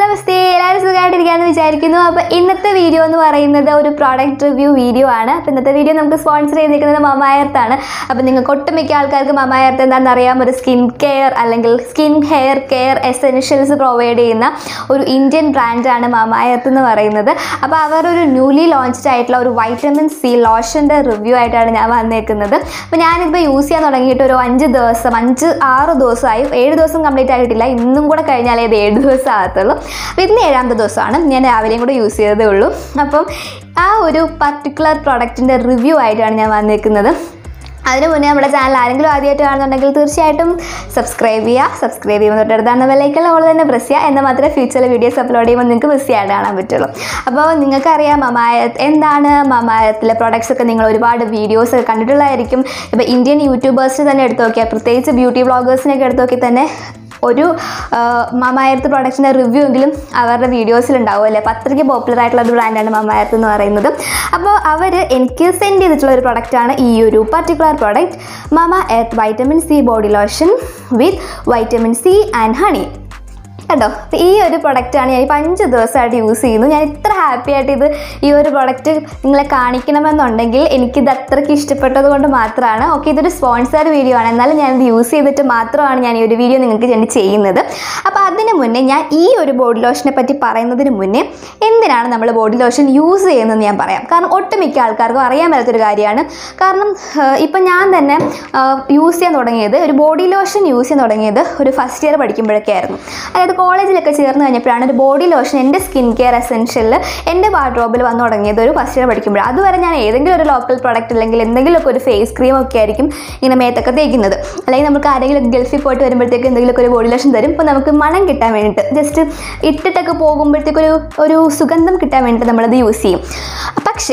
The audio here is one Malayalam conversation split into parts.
നമസ്തേ എല്ലാവരും സുഖമായിട്ടിരിക്കാമെന്ന് വിചാരിക്കുന്നു അപ്പോൾ ഇന്നത്തെ വീഡിയോ എന്ന് പറയുന്നത് ഒരു പ്രോഡക്റ്റ് റിവ്യൂ വീഡിയോ ആണ് അപ്പോൾ ഇന്നത്തെ വീഡിയോ നമുക്ക് സ്പോൺസർ ചെയ്തിരിക്കുന്നത് മമായർത്താണ് അപ്പോൾ നിങ്ങൾക്ക് ഒട്ടുമിക്ക ആൾക്കാർക്ക് മമായർത്ത് എന്താണെന്ന് അറിയാം ഒരു സ്കിൻ കെയർ അല്ലെങ്കിൽ skin hair care essentials provide ചെയ്യുന്ന ഒരു ഇന്ത്യൻ ബ്രാൻഡാണ് മമായർത്ത് എന്ന് പറയുന്നത് അപ്പോൾ അവർ ഒരു ന്യൂലി ലോഞ്ച്ഡ് ആയിട്ടുള്ള ഒരു വൈറ്റമിൻ സി ലോഷൻ്റെ റിവ്യൂ ആയിട്ടാണ് ഞാൻ വന്നേക്കുന്നത് അപ്പോൾ ഞാനിപ്പോൾ യൂസ് ചെയ്യാൻ തുടങ്ങിയിട്ട് ഒരു അഞ്ച് ദിവസം അഞ്ച് ആറ് ദിവസമായി ഏഴ് ദിവസം കംപ്ലീറ്റ് ആയിട്ടില്ല ഇന്നും കൂടെ കഴിഞ്ഞാലേ ഇത് ഏഴ് ദിവസം ആകത്തുള്ളൂ അപ്പോൾ ഇന്ന് ഏഴാമത്തെ ദിവസമാണ് ഞാൻ രാവിലെയും കൂടെ യൂസ് ചെയ്തതേ ഉള്ളൂ അപ്പം ആ ഒരു പർട്ടിക്കുലർ പ്രൊഡക്റ്റിൻ്റെ റിവ്യൂ ആയിട്ടാണ് ഞാൻ വന്നേക്കുന്നത് അതിന് മുന്നേ നമ്മുടെ ചാനൽ ആരെങ്കിലും ആദ്യമായിട്ട് കാണുന്നുണ്ടെങ്കിൽ തീർച്ചയായിട്ടും സബ്സ്ക്രൈബ് ചെയ്യുക സബ്സ്ക്രൈബ് ചെയ്യുമ്പോൾ തൊട്ടടുത്താണ് ബെല്ലൈക്കൽ ഓൾ തന്നെ പ്രസ് ചെയ്യുക എന്നാൽ മാത്രമേ ഫ്യൂച്ചറിൽ വീഡിയോസ് അപ്ലോഡ് ചെയ്യുമ്പോൾ നിങ്ങൾക്ക് മിസ് ചെയ്യാതെ കാണാൻ പറ്റുള്ളൂ അപ്പോൾ നിങ്ങൾക്കറിയാം മമായത്ത് എന്താണ് മമായത്തിലെ പ്രൊഡക്ട്സ് ഒക്കെ നിങ്ങൾ ഒരുപാട് വീഡിയോസ് ഒക്കെ കണ്ടിട്ടുള്ളതായിരിക്കും ഇപ്പോൾ ഇന്ത്യൻ യൂട്യൂബേഴ്സിന് തന്നെ എടുത്തു നോക്കിയാൽ പ്രത്യേകിച്ച് ബ്യൂട്ടി വ്ളോഗേഴ്സിനൊക്കെ എടുത്തു നോക്കി തന്നെ ഒരു മമായർത്ത് പ്രൊഡക്റ്റിൻ്റെ റിവ്യൂ എങ്കിലും അവരുടെ വീഡിയോസിലുണ്ടാവും അല്ലേ അപ്പോൾ അത്രയ്ക്ക് പോപ്പുലർ ആയിട്ടുള്ള ഒരു ബ്രാൻഡാണ് മമായർത്ത് എന്ന് പറയുന്നത് അപ്പോൾ അവർ എനിക്ക് സെൻഡ് ചെയ്തിട്ടുള്ള ഒരു പ്രൊഡക്റ്റാണ് ഈ ഒരു particular product Mamaearth vitamin C body lotion with vitamin C and honey കേട്ടോ അപ്പോൾ ഈ ഒരു പ്രൊഡക്റ്റാണ് ഞാൻ ഇപ്പോൾ അഞ്ച് ദിവസമായിട്ട് യൂസ് ചെയ്യുന്നു ഞാൻ ഇത്ര ഹാപ്പി ആയിട്ട് ഇത് ഈ ഒരു പ്രൊഡക്റ്റ് നിങ്ങളെ കാണിക്കണമെന്നുണ്ടെങ്കിൽ എനിക്കിത് അത്രയ്ക്ക് ഇഷ്ടപ്പെട്ടത് കൊണ്ട് മാത്രമാണ് ഓക്കെ ഇതൊരു സ്പോൺസർ വീഡിയോ ആണ് എന്നാലും ഞാനിത് യൂസ് ചെയ്തിട്ട് മാത്രമാണ് ഞാൻ ഈ ഒരു വീഡിയോ നിങ്ങൾക്ക് വേണ്ടി ചെയ്യുന്നത് അപ്പോൾ അതിന് മുന്നേ ഞാൻ ഈ ഒരു ബോഡി ലോഷനെ പറ്റി പറയുന്നതിന് മുന്നേ എന്തിനാണ് നമ്മൾ ബോഡി ലോഷൻ യൂസ് ചെയ്യുന്നതെന്ന് ഞാൻ പറയാം കാരണം ഒട്ടുമിക്ക ആൾക്കാർക്കും അറിയാൻ പറ്റാത്തൊരു കാര്യമാണ് കാരണം ഇപ്പം ഞാൻ തന്നെ യൂസ് ചെയ്യാൻ തുടങ്ങിയത് ഒരു ബോഡി ലോഷൻ യൂസ് ചെയ്യാൻ തുടങ്ങിയത് ഒരു ഫസ്റ്റ് ഇയർ പഠിക്കുമ്പോഴൊക്കെ ആയിരുന്നു അതായത് കോളേജിലൊക്കെ ചേർന്ന് കഴിഞ്ഞപ്പോഴാണ് ഒരു ബോഡി ലോഷൻ എൻ്റെ സ്കിൻ കെയർ എസെൻഷ്യലിൽ എൻ്റെ വാർഡ്രോബിൽ വന്നു തുടങ്ങിയത് ഒരു ഫസ്റ്റ് ഇയർ പഠിക്കുമ്പോൾ അതുവരെ ഞാൻ ഏതെങ്കിലും ഒരു ലോക്കൽ പ്രൊഡക്റ്റ് അല്ലെങ്കിൽ എന്തെങ്കിലുമൊക്കെ ഒരു ഫേസ് ക്രീം ഒക്കെ ആയിരിക്കും ഇങ്ങനെ മേത്തൊക്കെ തേക്കുന്നത് അല്ലെങ്കിൽ നമുക്ക് ആരെങ്കിലും ഗൾഫിൽ പോയിട്ട് വരുമ്പോഴത്തേക്ക് എന്തെങ്കിലുമൊക്കെ ഒരു ബോഡി ലോഷൻ തരും ഇപ്പോൾ നമുക്ക് മണം കിട്ടാൻ വേണ്ടിയിട്ട് ജസ്റ്റ് ഇട്ടിട്ടൊക്കെ പോകുമ്പോഴത്തേക്കൊരു ഒരു സുഗന്ധം കിട്ടാൻ വേണ്ടിയിട്ട് നമ്മളത് യൂസ് ചെയ്യും പക്ഷേ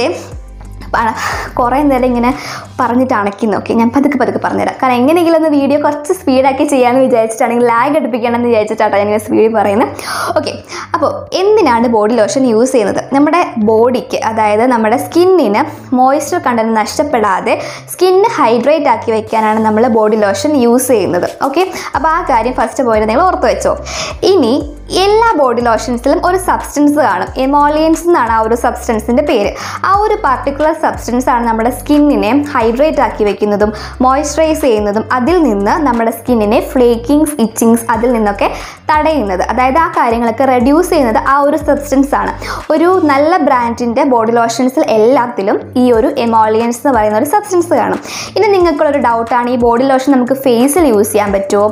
കുറേ നേരം ഇങ്ങനെ പറഞ്ഞിട്ട് അണക്കി നോക്കി ഞാൻ പതുക്കെ പതുക്കെ പറഞ്ഞുതരാം കാരണം എങ്ങനെയെങ്കിലും ഒന്ന് വീഡിയോ കുറച്ച് സ്പീഡാക്കി ചെയ്യാമെന്ന് വിചാരിച്ചിട്ടാണെങ്കിൽ ലാഗ് അടുപ്പിക്കണം എന്ന് വിചാരിച്ചിട്ടാണ് ഞാൻ സ്പീഡിൽ പറയുന്നത് ഓക്കെ അപ്പോൾ എന്തിനാണ് ബോഡി ലോഷൻ യൂസ് ചെയ്യുന്നത് നമ്മുടെ ബോഡിക്ക് അതായത് നമ്മുടെ സ്കിന്നിന് മോയ്സ്ചർ കണ്ടന്റ് നഷ്ടപ്പെടാതെ സ്കിന്ന് ഹൈഡ്രേറ്റ് ആക്കി വെക്കാനാണ് നമ്മൾ ബോഡി ലോഷൻ യൂസ് ചെയ്യുന്നത് ഓക്കെ അപ്പോൾ ആ കാര്യം ഫസ്റ്റ് പോയിട്ട് നിങ്ങൾ ഓർത്ത് വെച്ചോ ഇനി എല്ലാ ബോഡി ലോഷൻസിലും ഒരു സബ്സ്റ്റൻസ് കാണും എമോളിയൻസ് എന്നാണ് ആ ഒരു സബ്സ്റ്റൻസിൻ്റെ പേര് ആ ഒരു പർട്ടിക്കുലർ സബ്സ്റ്റൻസ് ആണ് നമ്മുടെ സ്കിന്നിനെ ഹൈഡ്രേറ്റ് ആക്കി വെക്കുന്നതും മോയ്സ്ചറൈസ് ചെയ്യുന്നതും അതിൽ നിന്ന് നമ്മുടെ സ്കിന്നിനെ ഫ്ലേക്കിങ്സ് ഇച്ചിങ്സ് അതിൽ നിന്നൊക്കെ തടയുന്നത് അതായത് ആ കാര്യങ്ങളൊക്കെ റെഡ്യൂസ് ചെയ്യുന്നത് ആ ഒരു സബ്സ്റ്റൻസ് ആണ് ഒരു നല്ല ബ്രാൻഡിൻ്റെ ബോഡി ലോഷൻസിൽ എല്ലാത്തിലും ഈ ഒരു എമോളിയൻസ് എന്ന് പറയുന്ന ഒരു സബ്സ്റ്റൻസ് കാണും ഇനി നിങ്ങൾക്കുള്ളൊരു ഡൗട്ടാണ് ഈ ബോഡി ലോഷൻ നമുക്ക് ഫേസിൽ യൂസ് ചെയ്യാൻ പറ്റുമോ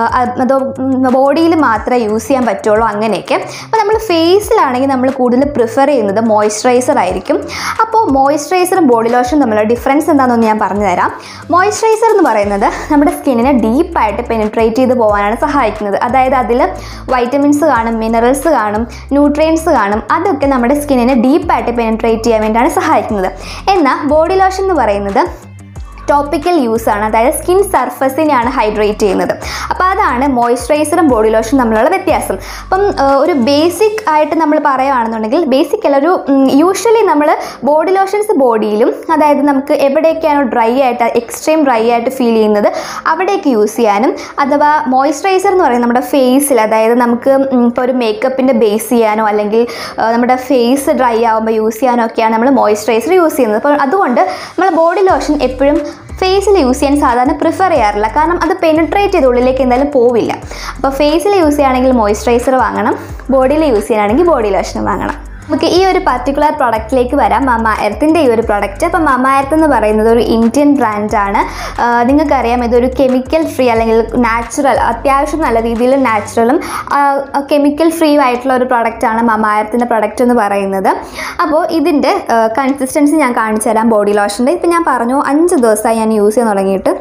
അതോ ബോഡിയിൽ മാത്രമേ യൂസ് ചെയ്യാൻ പറ്റുള്ളൂ അങ്ങനെയൊക്കെ അപ്പോൾ നമ്മൾ ഫേസിലാണെങ്കിൽ നമ്മൾ കൂടുതൽ പ്രിഫർ ചെയ്യുന്നത് മോയ്സ്ചറൈസർ ആയിരിക്കും അപ്പോൾ മോയ്സ്ചറൈസറും ബോഡി ലോഷനും തമ്മിലുള്ള ഡിഫറൻസ് എന്താണെന്ന് ഞാൻ പറഞ്ഞു തരാം മോയ്സ്ചറൈസർ എന്ന് പറയുന്നത് നമ്മുടെ സ്കിന്നിനെ ഡീപ്പായിട്ട് പെനിട്രേറ്റ് ചെയ്ത് പോകാനാണ് സഹായിക്കുന്നത് അതായത് അതിൽ വൈറ്റമിൻസ് കാണും മിനറൽസ് കാണും ന്യൂട്രിയൻസ് കാണും അതൊക്കെ നമ്മുടെ സ്കിന്നിനെ ഡീപ്പായിട്ട് പെനിട്രേറ്റ് ചെയ്യാൻ വേണ്ടിയാണ് സഹായിക്കുന്നത് എന്നാൽ ബോഡി ലോഷൻ എന്ന് പറയുന്നത് ടോപ്പിക്കൽ യൂസ് ആണ് അതായത് സ്കിൻ സർഫസിനെയാണ് ഹൈഡ്രേറ്റ് ചെയ്യുന്നത് അപ്പോൾ അതാണ് മോയ്സ്ചറൈസറും ബോഡി ലോഷനും തമ്മിലുള്ള വ്യത്യാസം അപ്പം ഒരു ബേസിക് ആയിട്ട് നമ്മൾ പറയുകയാണെന്നുണ്ടെങ്കിൽ ബേസിക് അല്ല ഒരു യൂഷ്വലി നമ്മൾ ബോഡി ലോഷൻസ് ബോഡിയിലും അതായത് നമുക്ക് എവിടെയൊക്കെയാണോ ഡ്രൈ ആയിട്ട് എക്സ്ട്രീം ഡ്രൈ ആയിട്ട് ഫീൽ ചെയ്യുന്നത് അവിടേക്ക് യൂസ് ചെയ്യാനും അഥവാ മോയ്സ്ചറൈസർ എന്ന് പറയുന്നത് നമ്മുടെ ഫേസിൽ അതായത് നമുക്ക് ഇപ്പോൾ ഒരു മേക്കപ്പിൻ്റെ ബേസ് ചെയ്യാനോ അല്ലെങ്കിൽ നമ്മുടെ ഫേസ് ഡ്രൈ ആകുമ്പോൾ യൂസ് ചെയ്യാനോ ഒക്കെയാണ് നമ്മൾ മോയ്സ്ചറൈസർ യൂസ് ചെയ്യുന്നത് അപ്പോൾ അതുകൊണ്ട് നമ്മൾ ബോഡി ലോഷൻ എപ്പോഴും ഫേസിൽ യൂസ് ചെയ്യാൻ സാധാരണ പ്രിഫർ ചെയ്യാറില്ല കാരണം അത് പെനിട്രേറ്റ് ചെയ്ത് ഉള്ളിലേക്ക് എന്തായാലും പോവില്ല അപ്പോൾ ഫേസിൽ യൂസ് ചെയ്യുകയാണെങ്കിൽ മോയ്സ്ചറൈസർ വാങ്ങണം ബോഡിയിൽ യൂസ് ചെയ്യാനാണെങ്കിൽ ബോഡി ലോഷൻ വാങ്ങണം നമുക്ക് ഈ ഒരു പർട്ടിക്കുലർ പ്രൊഡക്റ്റിലേക്ക് വരാം മമ എർത്തിൻ്റെ ഈ ഒരു പ്രൊഡക്റ്റ് അപ്പോൾ മമ എർത്ത് എന്ന് പറയുന്നത് ഒരു ഇന്ത്യൻ ബ്രാൻഡാണ് നിങ്ങൾക്കറിയാം ഇതൊരു കെമിക്കൽ ഫ്രീ അല്ലെങ്കിൽ നാച്ചുറൽ അത്യാവശ്യം നല്ല രീതിയിൽ നാച്ചുറലും കെമിക്കൽ ഫ്രീ ആയിട്ടുള്ള ഒരു പ്രൊഡക്റ്റാണ് മമ എർത്തിൻ്റെ പ്രൊഡക്റ്റ് എന്ന് പറയുന്നത് അപ്പോൾ ഇതിൻ്റെ കൺസിസ്റ്റൻസി ഞാൻ കാണിച്ചു തരാം ബോഡി ലോഷൻ്റെ ഇപ്പം ഞാൻ പറഞ്ഞു അഞ്ച് ദിവസമായി ഞാൻ യൂസ് ചെയ്യാൻ തുടങ്ങിയിട്ട്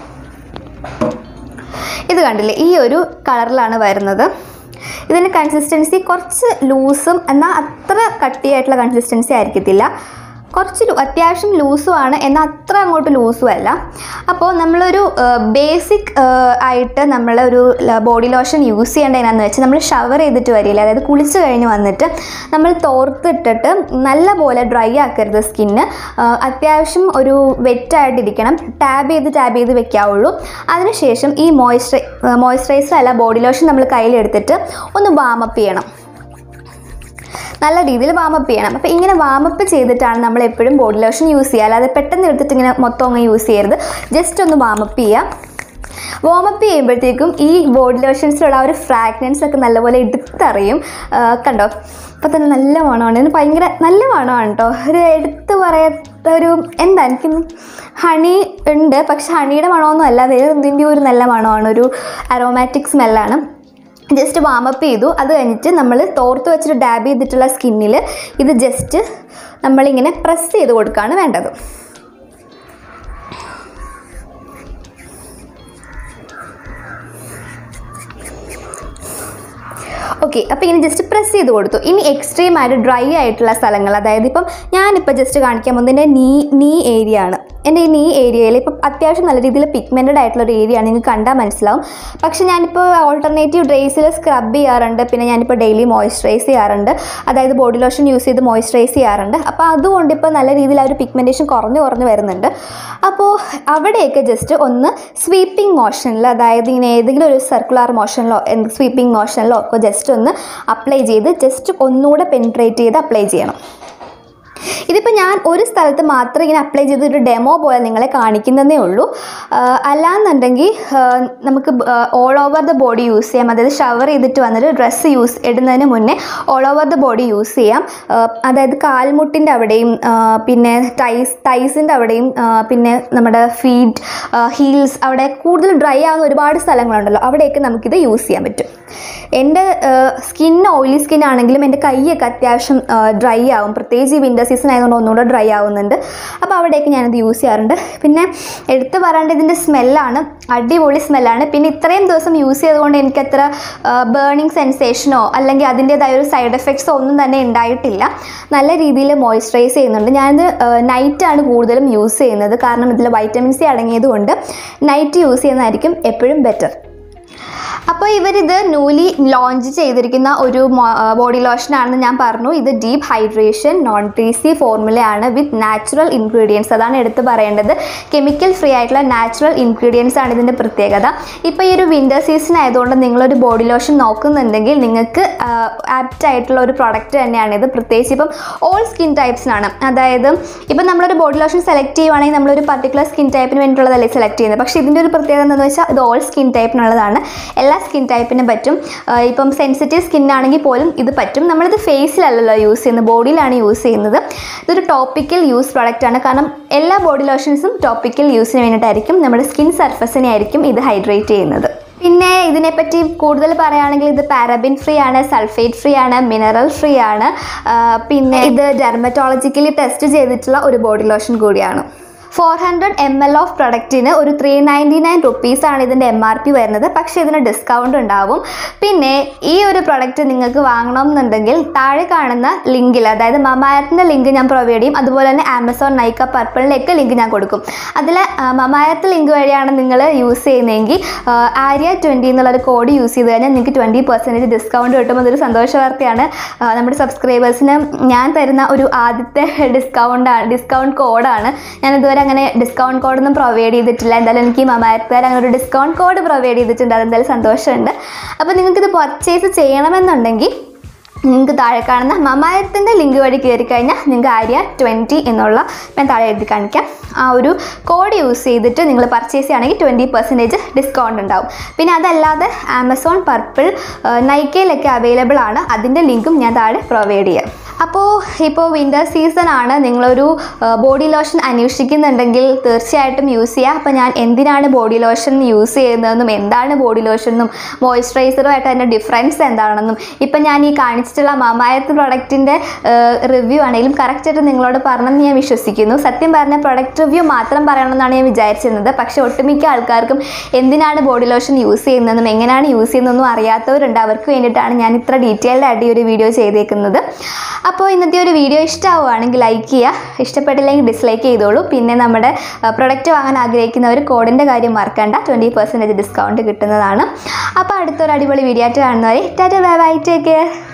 ഇത് കണ്ടില്ലേ ഈ ഒരു കളറിലാണ് വരുന്നത് ഇതിൻ്റെ കൺസിസ്റ്റൻസി കുറച്ച് ലൂസും എന്നാൽ അത്ര കട്ടിയായിട്ടുള്ള കൺസിസ്റ്റൻസി ആയിരിക്കത്തില്ല കുറച്ച് ലൂ- അത്യാവശ്യം ലൂസുമാണ് എന്നാൽ അത്ര അങ്ങോട്ട് ലൂസും അല്ല അപ്പോൾ നമ്മളൊരു ബേസിക് ആയിട്ട് നമ്മളൊരു ബോഡി ലോഷൻ യൂസ് ചെയ്യേണ്ടതിനാന്ന് വെച്ചാൽ നമ്മൾ ഷവർ ചെയ്തിട്ട് വരില്ല അതായത് കുളിച്ച് കഴിഞ്ഞ് വന്നിട്ട് നമ്മൾ തോർത്തിട്ടിട്ട് നല്ല പോലെ ഡ്രൈ ആക്കരുത് സ്കിന്ന് അത്യാവശ്യം ഒരു വെറ്റായിട്ടിരിക്കണം ടാബ് ചെയ്ത് ടാബ് ചെയ്ത് വെക്കാവുള്ളൂ അതിനുശേഷം ഈ മോയ്സ്ചറൈ മോയ്സ്ചറൈസർ അല്ല ബോഡി ലോഷൻ നമ്മൾ കയ്യിലെടുത്തിട്ട് ഒന്ന് വാമപ്പ് ചെയ്യണം നല്ല രീതിയിൽ വാമപ്പ് ചെയ്യണം അപ്പോൾ ഇങ്ങനെ വാമപ്പ് ചെയ്തിട്ടാണ് നമ്മൾ എപ്പോഴും ബോഡി ലോഷൻ യൂസ് ചെയ്യുക അല്ലാതെ പെട്ടെന്ന് എടുത്തിട്ട് ഇങ്ങനെ മൊത്തം അങ്ങ് യൂസ് ചെയ്യരുത് ജസ്റ്റ് ഒന്ന് വാമപ്പ് ചെയ്യുക വാമപ്പ് ചെയ്യുമ്പോഴത്തേക്കും ഈ ബോഡി ലോഷൻസിലുള്ള ആ ഒരു ഫ്രാഗ്രൻസ് ഒക്കെ നല്ലപോലെ എടുത്തറിയും ആ, കണ്ടോ അപ്പോൾ തന്നെ നല്ല മണമാണ് ഇതിന് ഭയങ്കര നല്ല മണമാണ് കേട്ടോ ഒരു എടുത്ത് പറയാത്ത ഒരു എന്താ എനിക്ക് ഹണി ഉണ്ട് പക്ഷെ ഹണിയുടെ മണമൊന്നും അല്ല വേറെ എന്തിൻ്റെ ഒരു നല്ല മണമാണ് ഒരു അരോമാറ്റിക് സ്മെല്ലാണ് ജസ്റ്റ് വാമപ്പ് ചെയ്തു അത് കഴിഞ്ഞിട്ട് നമ്മൾ തോർത്ത് വെച്ചിട്ട് ഡാബ് ചെയ്തിട്ടുള്ള സ്കിന്നിൽ ഇത് ജസ്റ്റ് നമ്മളിങ്ങനെ പ്രസ് ചെയ്ത് കൊടുക്കുകയാണ് വേണ്ടത് ഓക്കെ അപ്പോൾ ഇങ്ങനെ ജസ്റ്റ് പ്രസ് ചെയ്ത് കൊടുത്തു ഇനി എക്സ്ട്രീം ആയിട്ട് ഡ്രൈ ആയിട്ടുള്ള സ്ഥലങ്ങൾ അതായത് ഇപ്പം ഞാനിപ്പോൾ ജസ്റ്റ് കാണിക്കാൻ പോകുന്നത് എൻ്റെ നീ നീ ഏരിയ ആണ് എൻ്റെ ഈ നീ ഏരിയയിൽ ഇപ്പം അത്യാവശ്യം നല്ല രീതിയിൽ പിഗ്മെൻറ്റഡ് ആയിട്ടുള്ള ഒരു ഏരിയ ആണ് നിങ്ങൾക്ക് കണ്ടാൽ മനസ്സിലാവും പക്ഷേ ഞാനിപ്പോൾ ഓൾട്ടർനേറ്റീവ് ഡേയ്സിൽ സ്ക്രബ് ചെയ്യാറുണ്ട് പിന്നെ ഞാനിപ്പോൾ ഡെയിലി മോയ്സ്ചറൈസ് ചെയ്യാറുണ്ട് അതായത് ബോഡി ലോഷൻ യൂസ് ചെയ്ത് മോയ്സ്ചറൈസ് ചെയ്യാറുണ്ട് അപ്പോൾ അതുകൊണ്ട് ഇപ്പോൾ നല്ല രീതിയിൽ ആ ഒരു പിഗ്മെൻറ്റേഷൻ കുറഞ്ഞു കുറഞ്ഞു വരുന്നുണ്ട് അപ്പോൾ അവിടെയൊക്കെ ജസ്റ്റ് ഒന്ന് സ്വീപ്പിംഗ് മോഷനിൽ അതായത് ഇങ്ങനെ ഏതെങ്കിലും ഒരു സർക്കുലർ മോഷനിലോ സ്വീപ്പിംഗ് മോഷനിലോ ഒക്കെ ജസ്റ്റ് ഒന്ന് അപ്ലൈ ചെയ്ത് ജസ്റ്റ് ഒന്നുകൂടെ പെനിട്രേറ്റ് ചെയ്ത് അപ്ലൈ ചെയ്യണം ഇതിപ്പോൾ ഞാൻ ഒരു സ്ഥലത്ത് മാത്രം ഇങ്ങനെ അപ്ലൈ ചെയ്ത് ഒരു ഡെമോ പോലെ നിങ്ങളെ കാണിക്കുന്നതേ ഉള്ളൂ ആഹ് അല്ലാന്നുണ്ടെങ്കിൽ ആഹ് നമുക്ക് all over the body use ചെയ്യാം അതായത് ഷവർ ചെയ്തിട്ട് വന്നിട്ട് ഡ്രസ്സ് യൂസ് ഇടുന്നതിന് മുന്നേ all over the body use ചെയ്യാം ആഹ് അതായത് കാൽമുട്ടിൻ്റെ അവിടെയും ആഹ് പിന്നെ ടൈസ് ടൈസിൻ്റെ അവിടെയും ആഹ് പിന്നെ നമ്മുടെ ഫീറ്റ് ഹീൽസ് അവിടെ കൂടുതൽ ഡ്രൈ ആവുന്ന ഒരുപാട് സ്ഥലങ്ങളുണ്ടല്ലോ അവിടെയൊക്കെ നമുക്കിത് യൂസ് ചെയ്യാൻ പറ്റും എൻ്റെ സ്കിൻ ഓയിലി സ്കിൻ ആണെങ്കിലും എൻ്റെ കൈയൊക്കെ അത്യാവശ്യം ഡ്രൈ ആവും പ്രത്യേകിച്ച് ഈ വിൻ്റർ സീസൺ ആയതുകൊണ്ട് ഒന്നുകൂടെ ഡ്രൈ ആവുന്നുണ്ട് അപ്പോൾ അവിടെയൊക്കെ ഞാനത് യൂസ് ചെയ്യാറുണ്ട് പിന്നെ എടുത്ത് പറയേണ്ട ഇതിൻ്റെ സ്മെല്ലാണ് അടിപൊളി സ്മെല്ലാണ് പിന്നെ ഇത്രയും ദിവസം യൂസ് ചെയ്തുകൊണ്ട് എനിക്കത്ര ബേണിംഗ് സെൻസേഷനോ അല്ലെങ്കിൽ അതിൻ്റേതായ ഒരു സൈഡ് എഫക്ട്സോ ഒന്നും തന്നെ ഉണ്ടായിട്ടില്ല നല്ല രീതിയിൽ മോയ്സ്ചറൈസ് ചെയ്യുന്നുണ്ട് ഞാനിത് നൈറ്റാണ് കൂടുതലും യൂസ് ചെയ്യുന്നത് കാരണം ഇതിൽ വൈറ്റമിൻ സി അടങ്ങിയതുകൊണ്ട് നൈറ്റ് യൂസ് ചെയ്യുന്നതായിരിക്കും എപ്പോഴും ബെറ്റർ അപ്പോൾ ഇവരിത് ന്യൂലി ലോഞ്ച് ചെയ്തിരിക്കുന്ന ഒരു ബോഡി ലോഷൻ ആണെന്ന് ഞാൻ പറഞ്ഞു ഇത് ഡീപ്പ് ഹൈഡ്രേഷൻ നോൺ ഗ്രീസി ഫോർമുലയാണ് വിത്ത് നാച്ചുറൽ ഇൻഗ്രീഡിയൻസ് അതാണ് എടുത്ത് പറയേണ്ടത് കെമിക്കൽ ഫ്രീ ആയിട്ടുള്ള നാച്ചുറൽ ഇൻഗ്രീഡിയൻസ് ആണ് ഇതിൻ്റെ പ്രത്യേകത ഇപ്പോൾ ഈ ഒരു വിൻ്റർ സീസൺ ആയതുകൊണ്ട് നിങ്ങളൊരു ബോഡി ലോഷൻ നോക്കുന്നുണ്ടെങ്കിൽ നിങ്ങൾക്ക് ആപ്റ്റ് ആയിട്ടുള്ള ഒരു പ്രൊഡക്റ്റ് തന്നെയാണ് ഇത് പ്രത്യേകിച്ച് ഇപ്പം ഓൾ സ്കിൻ ടൈപ്സിനാണ് അതായത് ഇപ്പം നമ്മളൊരു ബോഡി ലോഷൻ സെലക്ട് ചെയ്യുവാണെങ്കിൽ നമ്മളൊരു പർട്ടിക്കുലർ സ്കിൻ ടൈപ്പിന് വേണ്ടിയിട്ടുള്ളതല്ലേ സെലക്ട് ചെയ്യുന്നത് പക്ഷേ ഇതിൻ്റെ ഒരു പ്രത്യേകത എന്താണെന്ന് വെച്ചാൽ ഇത് ഓൾ സ്കിൻ ടൈപ്പിനുള്ളതാണ് എല്ലാ സ്കിൻ ടൈപ്പിനും പറ്റും ആ, ഇപ്പം സെൻസിറ്റീവ് സ്കിൻ ആണെങ്കിൽ പോലും ഇത് പറ്റും നമ്മളിത് ഫേസിലല്ലല്ലോ യൂസ് ചെയ്യുന്നത് ബോഡിയിലാണ് യൂസ് ചെയ്യുന്നത് ഇതൊരു ടോപ്പിക്കൽ യൂസ് പ്രോഡക്റ്റ് ആണ് കാരണം എല്ലാ ബോഡി ലോഷൻസും ടോപ്പിക്കൽ യൂസിന് വേണ്ടിയിട്ടായിരിക്കും നമ്മുടെ സ്കിൻ സർഫസിനെ ആയിരിക്കും ഇത് ഹൈഡ്രേറ്റ് ചെയ്യുന്നത് പിന്നെ ഇതിനെപ്പറ്റി കൂടുതൽ പറയുകയാണെങ്കിൽ ഇത് പാരബിൻ ഫ്രീ ആണ് സൾഫേറ്റ് ഫ്രീ ആണ് മിനറൽ ഫ്രീ ആണ് ആ, പിന്നെ ഇത് ഡെർമറ്റോളജിക്കലി ടെസ്റ്റ് ചെയ്തിട്ടുള്ള ഒരു ബോഡി ലോഷൻ കൂടിയാണ് four hundred M L of പ്രൊഡക്റ്റിന് ഒരു ത്രീ നയൻറ്റി നയൻ റുപ്പീസാണ് ഇതിൻ്റെ എം ആർ പി വരുന്നത് പക്ഷേ ഇതിന് ഡിസ്കൗണ്ട് ഉണ്ടാവും പിന്നെ ഈ ഒരു പ്രൊഡക്റ്റ് നിങ്ങൾക്ക് വാങ്ങണം എന്നുണ്ടെങ്കിൽ താഴെ കാണുന്ന ലിങ്കിൽ അതായത് മമായത്തിൻ്റെ ലിങ്ക് ഞാൻ പ്രൊവൈഡ് ചെയ്യും അതുപോലെ തന്നെ ആമസോൺ നൈക്ക പർപ്പിളിലേക്ക് ലിങ്ക് ഞാൻ കൊടുക്കും അതിൽ മമായത്ത് ലിങ്ക് വഴിയാണ് നിങ്ങൾ യൂസ് ചെയ്യുന്നതെങ്കിൽ ആര്യ ട്വൻറ്റി എന്നുള്ളൊരു കോഡ് യൂസ് ചെയ്ത് കഴിഞ്ഞാൽ നിങ്ങൾക്ക് ട്വൻറ്റി പെർസെൻറ്റേജ് ഡിസ്കൗണ്ട് കിട്ടും അതൊരു സന്തോഷ വാർത്തയാണ് ആ, നമ്മുടെ സബ്സ്ക്രൈബേഴ്സിന് ഞാൻ തരുന്ന ഒരു ആദ്യത്തെ ഡിസ്കൗണ്ടാണ് ഡിസ്കൗണ്ട് കോഡാണ് ഞാൻ ഇതുവരെ അങ്ങനെ ഡിസ്കൗണ്ട് കോഡൊന്നും പ്രൊവൈഡ് ചെയ്തിട്ടില്ല എന്തായാലും എനിക്ക് മമായത്തുകാർ അങ്ങനെ ഒരു ഡിസ്കൗണ്ട് കോഡ് പ്രൊവൈഡ് ചെയ്തിട്ടുണ്ട് അതെന്തായാലും സന്തോഷമുണ്ട് അപ്പോൾ നിങ്ങൾക്കിത് പർച്ചേസ് ചെയ്യണമെന്നുണ്ടെങ്കിൽ നിങ്ങൾക്ക് താഴെ കാണുന്ന മമായത്തിൻ്റെ ലിങ്ക് വഴി കയറി കഴിഞ്ഞാൽ നിങ്ങൾക്ക് ആര്യ ട്വൻറ്റി എന്നുള്ള ഞാൻ താഴെ എഴുതി കാണിക്കാം ആ ഒരു കോഡ് യൂസ് ചെയ്തിട്ട് നിങ്ങൾ പർച്ചേസ് ചെയ്യുകയാണെങ്കിൽ ട്വൻറ്റി പെർസെൻറ്റേജ് ഡിസ്കൗണ്ട് ഉണ്ടാവും പിന്നെ അതല്ലാതെ ആമസോൺ പർപ്പിൾ നൈക്കയിലൊക്കെ അവൈലബിൾ ആണ് അതിൻ്റെ ലിങ്കും ഞാൻ താഴെ പ്രൊവൈഡ് ചെയ്യാം അപ്പോൾ ഇപ്പോൾ വിൻ്റർ സീസൺ ആണ് നിങ്ങളൊരു ബോഡി ലോഷൻ അന്വേഷിക്കുന്നുണ്ടെങ്കിൽ തീർച്ചയായിട്ടും യൂസ് ചെയ്യുക അപ്പോൾ ഞാൻ എന്തിനാണ് ബോഡി ലോഷൻ യൂസ് ചെയ്യുന്നതെന്നും എന്താണ് ബോഡി ലോഷൻ എന്നും മോയ്സ്ചറൈസറുമായിട്ട് അതിൻ്റെ ഡിഫറൻസ് എന്താണെന്നും ഇപ്പം ഞാൻ ഈ കാണിച്ചിട്ടുള്ള മമായത്ത് പ്രൊഡക്റ്റിൻ്റെ റിവ്യൂ ആണെങ്കിലും കറക്റ്റായിട്ട് നിങ്ങളോട് പറഞ്ഞെന്ന് ഞാൻ വിശ്വസിക്കുന്നു സത്യം പറഞ്ഞ പ്രൊഡക്റ്റ് റിവ്യൂ മാത്രം പറയണമെന്നാണ് ഞാൻ വിചാരിച്ചിരുന്നത് പക്ഷേ ഒട്ടുമിക്ക ആൾക്കാർക്കും എന്തിനാണ് ബോഡി ലോഷൻ യൂസ് ചെയ്യുന്നതെന്നും എങ്ങനെയാണ് യൂസ് ചെയ്യുന്നതെന്നും അറിയാത്തവരുണ്ട് അവർക്ക് വേണ്ടിയിട്ടാണ് ഞാൻ ഇത്ര ഡീറ്റെയിൽഡ് ആയിട്ട് ഈ ഒരു വീഡിയോ ചെയ്തേക്കുന്നത് അപ്പോൾ ഇന്നത്തെ ഒരു വീഡിയോ ഇഷ്ടമാവുകയാണെങ്കിൽ ലൈക്ക് ചെയ്യുക ഇഷ്ടപ്പെട്ടില്ലെങ്കിൽ ഡിസ്ലൈക്ക് ചെയ്തോളൂ പിന്നെ നമ്മുടെ പ്രൊഡക്റ്റ് വാങ്ങാൻ ആഗ്രഹിക്കുന്നവർ കോഡിൻ്റെ കാര്യം മറക്കണ്ട ട്വൻറ്റി പെർസെൻറ്റേജ് ഡിസ്കൗണ്ട് കിട്ടുന്നതാണ് അപ്പോൾ അടുത്തൊരു അടിപൊളി വീഡിയോ ആയിട്ട് കാണുന്നവരെ ടാറ്റ ബൈ ബൈ ടേക്ക് കെയർ